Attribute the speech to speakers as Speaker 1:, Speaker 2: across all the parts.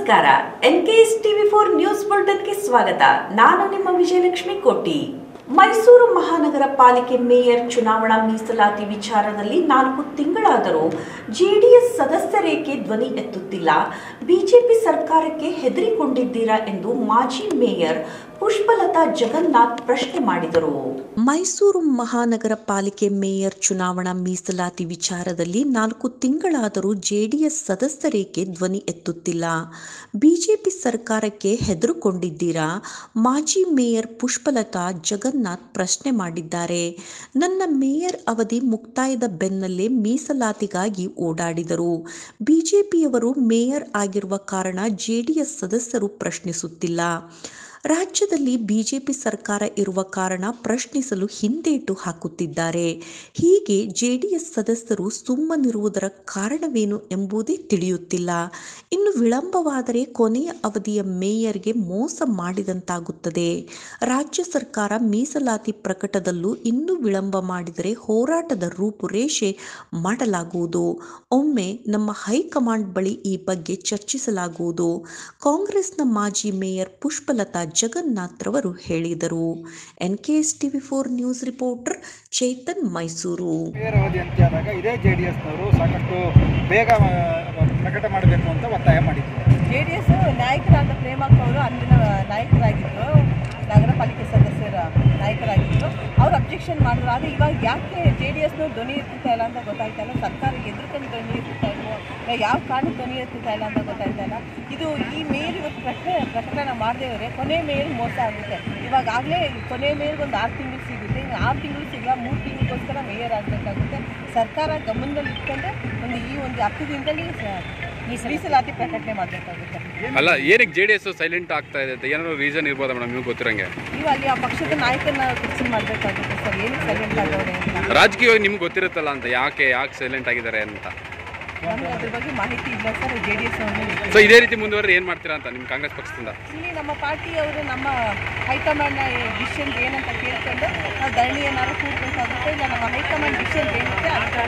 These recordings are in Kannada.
Speaker 1: ನಮಸ್ಕಾರ N K S TV four news ಬುಲೆಟಿನ್ಗೆ ಸ್ವಾಗತ ನಾನು ನಿಮ್ಮ ವಿಜಯಲಕ್ಷ್ಮಿ ಕೋಟಿ ಮೈಸೂರು ಮಹಾನಗರ ಪಾಲಿಕೆ ಮೇಯರ್ ಚುನಾವಣಾ ಮೀಸಲಾತಿ ವಿಚಾರದಲ್ಲಿ ನಾಲ್ಕು ತಿಂಗಳಾದರೂ ಜೆಡಿಎಸ್ ಸದಸ್ಯರೇಕೆ ಧ್ವನಿ ಎತ್ತುತ್ತಿಲ್ಲ ಬಿಜೆಪಿ ಸರ್ಕಾರಕ್ಕೆ ಹೆದರಿಕೊಂಡಿದ್ದೀರಾ ಎಂದು ಮಾಜಿ ಮೇಯರ್ ಪುಷ್ಪಲತಾ ಜಗನ್ನಾಥ್ ಪ್ರಶ್ನೆ ಮಾಡಿದರು ಮೈಸೂರು ಮಹಾನಗರ ಪಾಲಿಕೆ ಮೇಯರ್ ಚುನಾವಣಾ ಮೀಸಲಾತಿ ವಿಚಾರದಲ್ಲಿ ನಾಲ್ಕು ತಿಂಗಳಾದರೂ ಜೆಡಿಎಸ್ ಸದಸ್ಯರೇಕೆ ಧ್ವನಿ ಎತ್ತುತ್ತಿಲ್ಲ ಬಿಜೆಪಿ ಸರ್ಕಾರಕ್ಕೆ ಹೆದರುಕೊಂಡಿದ್ದೀರಾ ಮಾಜಿ ಮೇಯರ್ ಪುಷ್ಪಲತಾ ಜಗನ್ನಾಥ್ ಪ್ರಶ್ನೆ ಮಾಡಿದ್ದಾರೆ ನನ್ನ ಮೇಯರ್ ಅವಧಿ ಮುಕ್ತಾಯದ ಬೆನ್ನಲ್ಲೇ ಮೀಸಲಾತಿಗಾಗಿ ಓಡಾಡಿದರು ಬಿಜೆಪಿಯವರು ಮೇಯರ್ ಆಗಿರುವ ಕಾರಣ ಜೆಡಿಎಸ್ ಸದಸ್ಯರು ಪ್ರಶ್ನಿಸುತ್ತಿಲ್ಲ ರಾಜ್ಯದಲ್ಲಿ ಬಿಜೆಪಿ ಸರ್ಕಾರ ಇರುವ ಕಾರಣ ಪ್ರಶ್ನಿಸಲು ಹಿಂದೇಟು ಹಾಕುತ್ತಿದ್ದಾರೆ ಹೀಗೆ ಜೆಡಿಎಸ್ ಸದಸ್ಯರು ಸುಮ್ಮನಿರುವುದರ ಕಾರಣವೇನು ಎಂಬುದೇ ತಿಳಿಯುತ್ತಿಲ್ಲ ಇನ್ನು ವಿಳಂಬವಾದರೆ ಕೊನೆಯ ಅವಧಿಯ ಮೇಯರ್ಗೆ ಮೋಸ ಮಾಡಿದಂತಾಗುತ್ತದೆ ರಾಜ್ಯ ಸರ್ಕಾರ ಮೀಸಲಾತಿ ಪ್ರಕಟದಲ್ಲೂ ಇನ್ನೂ ವಿಳಂಬ ಮಾಡಿದರೆ ಹೋರಾಟದ ರೂಪುರೇಷೆ ಮಾಡಲಾಗುವುದು ಒಮ್ಮೆ ನಮ್ಮ ಹೈಕಮಾಂಡ್ ಬಳಿ ಈ ಬಗ್ಗೆ ಚರ್ಚಿಸಲಾಗುವುದು ಕಾಂಗ್ರೆಸ್ನ ಮಾಜಿ ಮೇಯರ್ ಪುಷ್ಪಲತಾ ಜಗನ್ನಾಥ್ ರವರು ಹೇಳಿದರು NKS TV four news reporter Chetan Mysuru
Speaker 2: mayor ಅವಧಿ ಅಂತ್ಯ ಆದಾಗ ಇದೇ ಜೆ ಡಿ ಎಸ್ನವರು ಸಾಕಷ್ಟು ಬೇಗ ಆ, ಪ್ರಕಟ ಮಾಡಬೇಕು ಅಂತ ಒತ್ತಾಯ ಮಾಡಿದ್ದಾರೆ
Speaker 3: ಜೆ ಡಿ ಎಸ್ ನಾಯಕರಾದ ಪ್ರೇಮಕ್ಕ ಅವರು ಅಂದಿನ ನಾಯಕರಾಗಿದ್ದರು ನಗರ ಪಾಲಿಕೆ ಸದಸ್ಯರ ನಾಯಕರಾಗಿದ್ದರು ಅವ್ರು ಅಬ್ಜೆಕ್ಷನ್ ಮಾಡಿದ್ರು ಆದರೆ ಇವಾಗ ಯಾಕೆ ಜೆ ಡಿ ಎಸ್ನವ್ರು ಧ್ವನಿ ಎತ್ತುತ್ತಾ ಇಲ್ಲ ಅಂತ ಗೊತ್ತಾಗ್ತಾ ಇಲ್ಲ ಸರ್ಕಾರಕ್ಕೆ ಎದುರ್ಕೊಂಡು ಧ್ವನಿ ಎತ್ತುತ್ತಾ ಇಲ್ವೋ ಇಲ್ಲ ಯಾವ ಕಾರಣಕ್ಕೆ ಧ್ವನಿ ಎತ್ತುತ್ತಾ ಇಲ್ಲ ಅಂತ ಗೊತ್ತಾಗ್ತಾ ಇಲ್ಲ ಇದು ಈ ಮೇಯರ್ ಇವತ್ತು ಪ್ರಕಟ ಪ್ರಕಟಣ ಮಾಡದೇ ಹೋದರೆ ಕೊನೆ ಮೇಯರ್ ಮೋಸ ಆಗುತ್ತೆ ಇವಾಗ ಆಗಲೇ ಕೊನೆ ಮೇಯರ್ಗೆ ಒಂದು ಆರು ತಿಂಗಳು ಸಿಗುತ್ತೆ ಇನ್ನು ಆರು ತಿಂಗಳು ಸಿಗಲ್ಲ ಮೂರು ತಿಂಗಳಿಗೋಸ್ಕರ ಮೇಯರ್ ಆಗಬೇಕಾಗುತ್ತೆ ಸರ್ಕಾರ ಗಮನದಲ್ಲಿ ಇಟ್ಕೊಂಡು ಒಂದು ಈ ಒಂದು ಹತ್ತು ದಿನದಲ್ಲಿ ಸ- ಮೀಸಲಾತಿ ಪ್ರಕಟಣೆ ಮಾಡಬೇಕಾಗುತ್ತೆ
Speaker 4: ಅಲ್ಲ ಏನಕ್ಕೆ ಜೆ ಡಿ ಎಸ್ ಸೈಲೆಂಟ್ ಆಗ್ತಾ ಇದೆ ಅಂತ ಏನಾದ್ರು ರೀಸನ್ ಇರ್ಬೋದಾ ಮೇಡಮ್ ನಿಮ್ಗೆ ಗೊತ್ತಿರಂಗೆ
Speaker 3: ನೀವು ಅಲ್ಲಿ ಆ ಪಕ್ಷದ ನಾಯಕನ ಕುರ್ಚಿ ಮಾಡಬೇಕಾಗುತ್ತೆ ಸರ್ ಏನಕ್ಕೆ ಸೈಲೆಂಟ್ ಆಗವ್ರೆ ಅಂತ
Speaker 4: ರಾಜಕೀಯವಾಗಿ ನಿಮ್ಗೆ ಗೊತ್ತಿರುತ್ತಲ್ಲ ಅಂತ ಯಾಕೆ ಯಾಕೆ ಸೈಲೆಂಟ್ ಆಗಿದ್ದಾರೆ ಅಂತ
Speaker 3: ನಮ್ಗೆ ಅದ್ರ ಬಗ್ಗೆ ಮಾಹಿತಿ ಇಲ್ಲ sir J D S
Speaker 4: so ಇದೇ ರೀತಿ ಮುಂದುವರೆದ್ರೆ ಏನು ಮಾಡ್ತೀರಾ ಅಂತ ನಿಮ್ಮ ಕಾಂಗ್ರೆಸ್ ಪಕ್ಷದಿಂದ
Speaker 3: ಇಲ್ಲಿ ನಮ್ಮ ಪಾರ್ಟಿಯವರು ನಮ್ಮ ಹೈಕಮಾಂಡ್ನ ಡಿಸಿಷನ್ ಏನಂತ ಕೇಳ್ಕೊಂಡು ನಾವು ಧರಣಿ ಏನಾದ್ರು ಕೂಡ್ಬೇಕಾಗುತ್ತೆ ಇಲ್ಲ ನಮ್ಮ ಹೈಕಮಾಂಡ್ ಡಿಸಿಷನ್ ಏನಿದೆ ಅದರ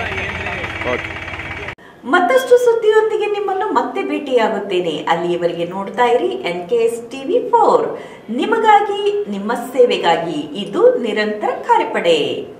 Speaker 3: ನಾನು
Speaker 4: ಓಕೆ
Speaker 1: ಮತ್ತಷ್ಟು ಸುದ್ದಿಯೊಂದಿಗೆ ನಿಮ್ಮನ್ನು ಮತ್ತೆ ಭೇಟಿಯಾಗುತ್ತೇನೆ ಅಲ್ಲಿಯವರೆಗೆ ನೋಡ್ತಾ ಇರಿ N K S TV four ನಿಮಗಾಗಿ ನಿಮ್ಮ ಸೇವೆಗಾಗಿ ಇದು ನಿರಂತರ ಕಾರ್ಯಪಡೆ